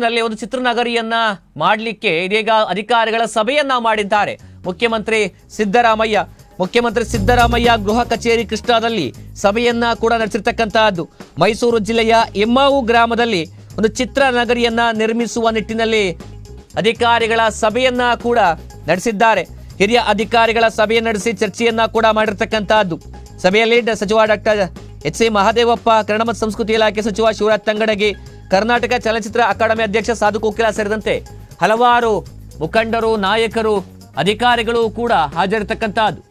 ನಿಟ್ಟಿನಲ್ಲಿ ಒಂದು ಚಿತ್ರನಗರಿಯನ್ನ ಮಾಡಲಿಕ್ಕೆ ಇದೀಗ ಅಧಿಕಾರಿಗಳ ಸಭೆಯನ್ನ ಮಾಡಿದ್ದಾರೆ ಮುಖ್ಯಮಂತ್ರಿ ಸಿದ್ದರಾಮಯ್ಯ ಮುಖ್ಯಮಂತ್ರಿ ಸಿದ್ದರಾಮಯ್ಯ ಗೃಹ ಕಚೇರಿ ಕೃಷ್ಣಾದಲ್ಲಿ ಸಭೆಯನ್ನ ಕೂಡ ನಡೆಸಿರ್ತಕ್ಕಂತಹದ್ದು ಮೈಸೂರು ಜಿಲ್ಲೆಯ ಎಮ್ಮಾವು ಗ್ರಾಮದಲ್ಲಿ ಒಂದು ಚಿತ್ರನಗರಿಯನ್ನ ನಿರ್ಮಿಸುವ ನಿಟ್ಟಿನಲ್ಲಿ ಅಧಿಕಾರಿಗಳ ಸಭೆಯನ್ನ ಕೂಡ ನಡೆಸಿದ್ದಾರೆ ಹಿರಿಯ ಅಧಿಕಾರಿಗಳ ಸಭೆ ನಡೆಸಿ ಚರ್ಚೆಯನ್ನ ಕೂಡ ಮಾಡಿರ್ತಕ್ಕಂತಹದ್ದು ಸಭೆಯಲ್ಲಿ ಡ- ಸಚಿವ doctor H C Mahadevappa Kannada ಮತ್ತು ಸಂಸ್ಕೃತಿ ಇಲಾಖೆ ಸಚಿವ ಶಿವರಾಜ್ ತಂಗಡಗಿ ಕರ್ನಾಟಕ ಚಲನಚಿತ್ರ ಅಕಾಡೆಮಿ ಅಧ್ಯಕ್ಷ ಸಾಧು ಕೋಕಿಲ ಸೇರಿದಂತೆ ಹಲವಾರು ಮುಖಂಡರು ನಾಯಕರು ಅಧಿಕಾರಿಗಳು ಕೂಡ ಹಾಜರಿರ್ತಕ್ಕಂತಹದ್ದು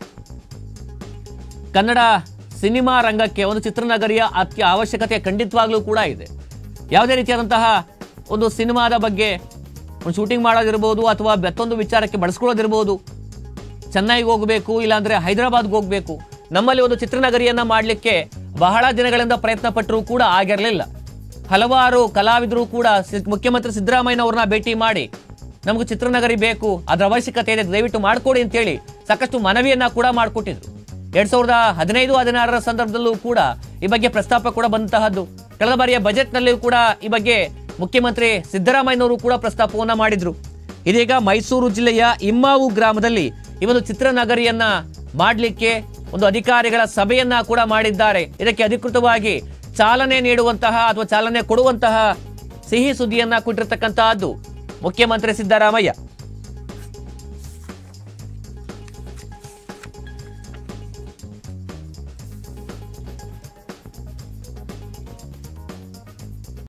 ಕನ್ನಡ ಸಿನಿಮಾ ರಂಗಕ್ಕೆ ಒಂದು ಚಿತ್ರನಗರಿಯ ಅತ್ಯ ಅವಶ್ಯಕತೆ ಖಂಡಿತವಾಗ್ಲೂ ಕೂಡ ಇದೆ ಯಾವುದೇ ರೀತಿಯಾದಂತಹ ಒಂದು ಸಿನಿಮಾದ ಬಗ್ಗೆ ಒಂದು ಶೂಟಿಂಗ್ ಮಾಡೋದಿರ್ಬೋದು ಅಥವಾ ಮತ್ತೊಂದು ವಿಚಾರಕ್ಕೆ ಬಳಸ್ಕೊಳ್ಳೋದಿರ್ಬೋದು ಚೆನ್ನೈಗೆ ಹೋಗಬೇಕು ಇಲ್ಲಾಂದ್ರೆ ಹೈದರಾಬಾದ್ಗೆ ಹೋಗಬೇಕು ನಮ್ಮಲ್ಲಿ ಒಂದು ಚಿತ್ರನಗರಿಯನ್ನ ಮಾಡಲಿಕ್ಕೆ ಬಹಳ ದಿನಗಳಿಂದ ಪ್ರಯತ್ನ ಪಟ್ಟರೂ ಕೂಡ ಆಗಿರಲಿಲ್ಲ ಹಲವಾರು ಕಲಾವಿದರು ಕೂಡ ಸಿ- ಮುಖ್ಯಮಂತ್ರಿ ಸಿದ್ದರಾಮಯ್ಯನವ್ರನ್ನ ಭೇಟಿ ಮಾಡಿ ನಮಗೆ ಚಿತ್ರನಗರಿ ಬೇಕು ಅದರ ಅವಶ್ಯಕತೆ ಇದೆ ದಯವಿಟ್ಟು ಮಾಡಿಕೊಡಿ ಅಂತೇಳಿ ಸಾಕಷ್ಟು ಮನವಿಯನ್ನ ಕೂಡ ಮಾಡಿಕೊಟ್ಟಿದ್ರು ಎರಡ್ ಸಾವಿರದ ಹದಿನೈದು ಹದಿನಾರರ ಸಂದರ್ಭದಲ್ಲೂ ಕೂಡ ಈ ಬಗ್ಗೆ ಪ್ರಸ್ತಾಪ ಕೂಡ ಬಂದಂತಹದ್ದು ಕಳೆದ ಬಾರಿಯ ಬಜೆಟ್ನಲ್ಲಿಯೂ ಕೂಡ ಈ ಬಗ್ಗೆ ಮುಖ್ಯಮಂತ್ರಿ ಸಿದ್ದರಾಮಯ್ಯನವರು ಕೂಡ ಪ್ರಸ್ತಾಪವನ್ನ ಮಾಡಿದ್ರು ಇದೀಗ ಮೈಸೂರು ಜಿಲ್ಲೆಯ ಇಮ್ಮಾವು ಗ್ರಾಮದಲ್ಲಿ ಈ ಒಂದು ಚಿತ್ರನಗರಿಯನ್ನ ಮಾಡಲಿಕ್ಕೆ ಒಂದು ಅಧಿಕಾರಿಗಳ ಸಭೆಯನ್ನ ಕೂಡ ಮಾಡಿದ್ದಾರೆ ಇದಕ್ಕೆ ಅಧಿಕೃತವಾಗಿ ಚಾಲನೆ ನೀಡುವಂತಹ ಅಥವಾ ಚಾಲನೆ ಕೊಡುವಂತಹ ಸಿಹಿ ಸುದ್ದಿಯನ್ನ ಕೊಟ್ಟಿರ್ತಕ್ಕಂತಹದ್ದು ಮುಖ್ಯಮಂತ್ರಿ ಸಿದ್ದರಾಮಯ್ಯ